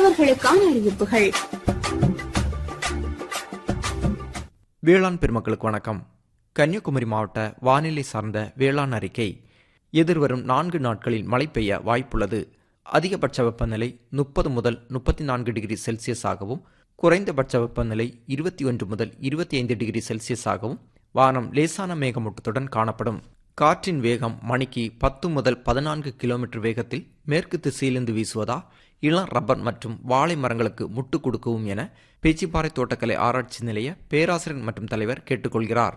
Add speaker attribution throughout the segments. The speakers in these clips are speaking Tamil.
Speaker 1: உழவர்களுக்கான அறிவிப்புகள்
Speaker 2: வேளாண் பெருமக்களுக்கு வணக்கம் கன்னியாகுமரி மாவட்ட வானிலை சார்ந்த வேளாண் அறிக்கை எதிர்வரும் நான்கு நாட்களில் மழை பெய்ய வாய்ப்புள்ளது அதிகபட்ச வெப்பநிலை முப்பது முதல் முப்பத்தி நான்கு டிகிரி செல்சியஸாகவும் குறைந்தபட்ச வெப்பநிலை இருபத்தி ஒன்று முதல் இருபத்தி ஐந்து டிகிரி செல்சியஸாகவும் வானம் லேசான மேகமூட்டத்துடன் காணப்படும் காற்றின் வேகம் மணிக்கு பத்து முதல் பதினான்கு கிலோமீட்டர் வேகத்தில் மேற்கு திசையிலிருந்து வீசுவதா இளம் ரப்பர் மற்றும் வாழை மரங்களுக்கு முட்டு கொடுக்கவும் என பேச்சிப்பாறை தோட்டக்கலை ஆராய்ச்சி நிலைய பேராசிரியர் மற்றும் தலைவர் கேட்டுக்கொள்கிறார்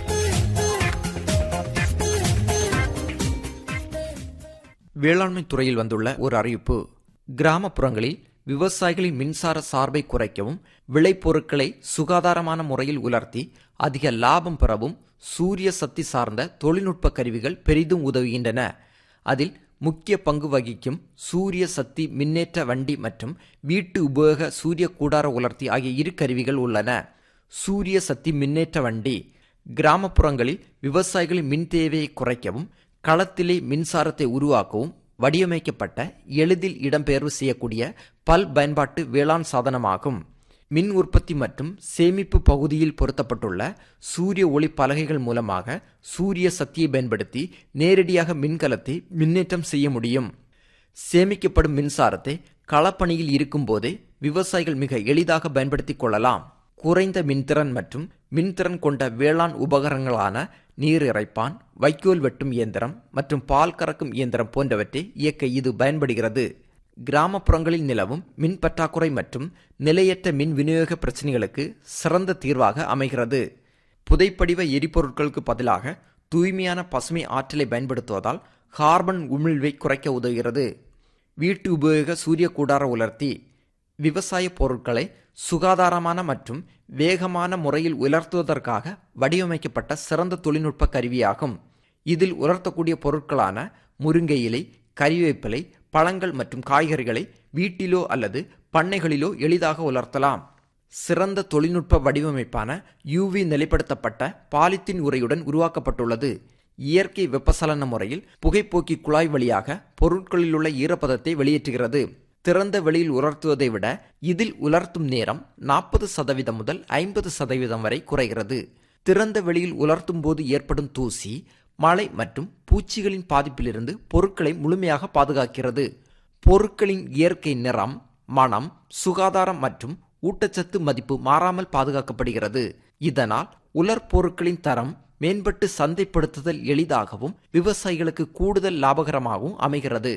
Speaker 2: வேளாண்மை துறையில் வந்துள்ள ஒரு அறிவிப்பு கிராமப்புறங்களில் விவசாயிகளின் மின்சார சார்பை குறைக்கவும் விளைபொருட்களை சுகாதாரமான முறையில் உலர்த்தி அதிக லாபம் பெறவும் சூரிய சக்தி சார்ந்த தொழில்நுட்ப கருவிகள் பெரிதும் உதவுகின்றன அதில் முக்கிய பங்கு வகிக்கும் சூரிய சக்தி மின்னேற்ற வண்டி மற்றும் வீட்டு உபயோக சூரிய கூடார உலர்த்தி ஆகிய இரு கருவிகள் உள்ளன சூரிய சக்தி மின்னேற்ற வண்டி கிராமப்புறங்களில் விவசாயிகளின் மின் தேவையை குறைக்கவும் களத்திலே மின்சாரத்தை உருவாக்கவும் வடிவமைக்கப்பட்ட எளிதில் இடம்பெயர்வு செய்யக்கூடிய பல் பயன்பாட்டு வேளாண் சாதனமாகும் மின் உற்பத்தி மற்றும் சேமிப்பு பகுதியில் பொருத்தப்பட்டுள்ள சூரிய ஒளி பலகைகள் மூலமாக சூரிய சக்தியை பயன்படுத்தி நேரடியாக மின்கலத்தை மின்னேற்றம் செய்ய முடியும் சேமிக்கப்படும் மின்சாரத்தை களப்பணியில் இருக்கும்போதே விவசாயிகள் மிக எளிதாக பயன்படுத்திக் கொள்ளலாம் குறைந்த மின்திறன் மற்றும் மின்திறன் கொண்ட வேளாண் உபகரணங்களான நீர் இறைப்பான் வைக்கோல் வெட்டும் இயந்திரம் மற்றும் பால் கறக்கும் இயந்திரம் போன்றவற்றை இயக்க இது பயன்படுகிறது கிராமப்புறங்களில் நிலவும் மின் பற்றாக்குறை மற்றும் நிலையற்ற மின் விநியோக பிரச்சனைகளுக்கு சிறந்த தீர்வாக அமைகிறது புதைப்படிவ எரிபொருட்களுக்கு பதிலாக தூய்மையான பசுமை ஆற்றலை பயன்படுத்துவதால் கார்பன் உமிழ்வை குறைக்க உதவுகிறது வீட்டு உபயோக சூரிய கூடார உலர்த்தி விவசாய பொருட்களை சுகாதாரமான மற்றும் வேகமான முறையில் உலர்த்துவதற்காக வடிவமைக்கப்பட்ட சிறந்த தொழில்நுட்ப கருவியாகும் இதில் உலர்த்தக்கூடிய பொருட்களான முருங்கை இலை கறிவேப்பிலை பழங்கள் மற்றும் காய்கறிகளை வீட்டிலோ அல்லது பண்ணைகளிலோ எளிதாக உலர்த்தலாம் சிறந்த தொழில்நுட்ப வடிவமைப்பான யூவி நிலைப்படுத்தப்பட்ட பாலித்தீன் உரையுடன் உருவாக்கப்பட்டுள்ளது இயற்கை வெப்பசலன முறையில் புகைப்போக்கி குழாய் வழியாக பொருட்களில் உள்ள ஈரப்பதத்தை வெளியேற்றுகிறது திறந்த வெளியில் உலர்த்துவதை விட இதில் உலர்த்தும் நேரம் நாற்பது சதவீதம் முதல் ஐம்பது சதவீதம் வரை குறைகிறது திறந்த வெளியில் உலர்த்தும் போது ஏற்படும் தூசி மழை மற்றும் பூச்சிகளின் பாதிப்பிலிருந்து பொருட்களை முழுமையாக பாதுகாக்கிறது பொருட்களின் இயற்கை நிறம் மனம் சுகாதாரம் மற்றும் ஊட்டச்சத்து மதிப்பு மாறாமல் பாதுகாக்கப்படுகிறது இதனால் உலர் பொருட்களின் தரம் மேம்பட்டு சந்தைப்படுத்துதல் எளிதாகவும் விவசாயிகளுக்கு கூடுதல் லாபகரமாகவும் அமைகிறது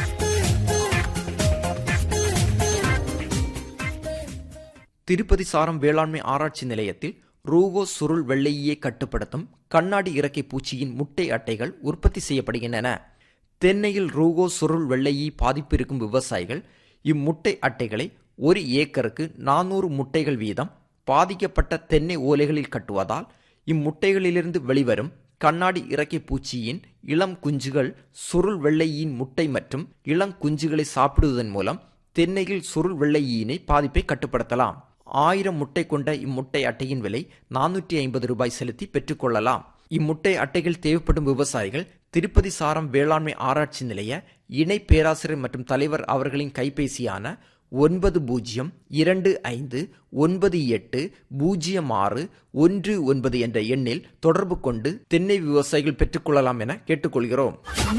Speaker 2: திருப்பதி சாரம் வேளாண்மை ஆராய்ச்சி நிலையத்தில் ரூகோ சுருள் வெள்ளையை கட்டுப்படுத்தும் கண்ணாடி இறக்கை பூச்சியின் முட்டை அட்டைகள் உற்பத்தி செய்யப்படுகின்றன தென்னையில் ரூகோ சுருள் வெள்ளையை பாதிப்பு இருக்கும் விவசாயிகள் இம்முட்டை அட்டைகளை ஒரு ஏக்கருக்கு நானூறு முட்டைகள் வீதம் பாதிக்கப்பட்ட தென்னை ஓலைகளில் கட்டுவதால் இம்முட்டைகளிலிருந்து வெளிவரும் கண்ணாடி இறக்கை பூச்சியின் இளம் குஞ்சுகள் சுருள் வெள்ளையின் முட்டை மற்றும் இளம் குஞ்சுகளை சாப்பிடுவதன் மூலம் தென்னையில் சுருள் வெள்ளையினை பாதிப்பை கட்டுப்படுத்தலாம் ஆயிரம் முட்டை கொண்ட இம்முட்டை அட்டையின் விலை நானூற்றி ஐம்பது ரூபாய் செலுத்தி பெற்றுக்கொள்ளலாம் இம்முட்டை அட்டைகள் தேவைப்படும் விவசாயிகள் திருப்பதி சாரம் வேளாண்மை ஆராய்ச்சி நிலைய இணை பேராசிரியர் மற்றும் தலைவர் அவர்களின் கைபேசியான ஒன்பது பூஜ்ஜியம் இரண்டு ஐந்து ஒன்பது எட்டு பூஜ்ஜியம் ஆறு ஒன்று ஒன்பது என்ற எண்ணில் தொடர்பு கொண்டு தென்னை விவசாயிகள் பெற்றுக்கொள்ளலாம் என கேட்டுக்கொள்கிறோம்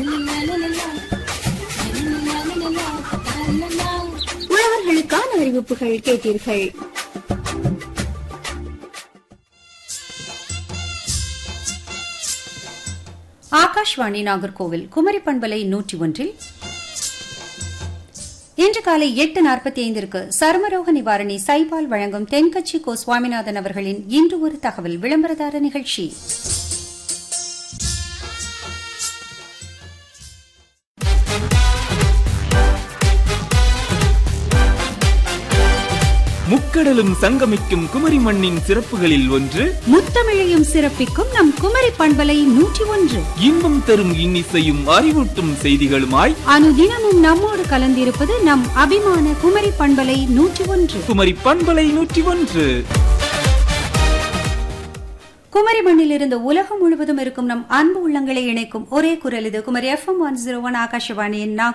Speaker 1: உழவர்களுக்கான அறிவிப்புகள் கேட்டீர்கள்
Speaker 3: ஆகாஷ்வாணி நாகர்கோவில் குமரி பண்பலை நூற்றி ஒன்றில் இன்று காலை எட்டு நாற்பத்தி ஐந்திற்கு சர்மரோக நிவாரணி சைபால் வழங்கும் தென்கட்சி கோ சுவாமிநாதன் அவர்களின் இன்று ஒரு தகவல் விளம்பரதார நிகழ்ச்சி
Speaker 4: முக்கடலும் சங்கமிக்கும் குமரி மண்ணின் சிறப்புகளில் ஒன்று
Speaker 3: முத்தமிழையும் சிறப்பிக்கும் நம் குமரி பண்பலை நூற்றி ஒன்று
Speaker 4: இன்பம் தரும் இன்னிசையும் அறிவூட்டும் செய்திகளுமாய்
Speaker 3: அனுதினமும் நம்மோடு கலந்திருப்பது நம் அபிமான குமரி பண்பலை நூற்றி ஒன்று
Speaker 4: குமரி பண்பலை நூற்றி ஒன்று
Speaker 3: குமரி மண்ணிலிருந்து உலகம் முழுவதும் இருக்கும் நம் அன்பு உள்ளங்களை இணைக்கும் ஒரே குரல் இது Kumari FM one zero one ஆகாஷவாணியின்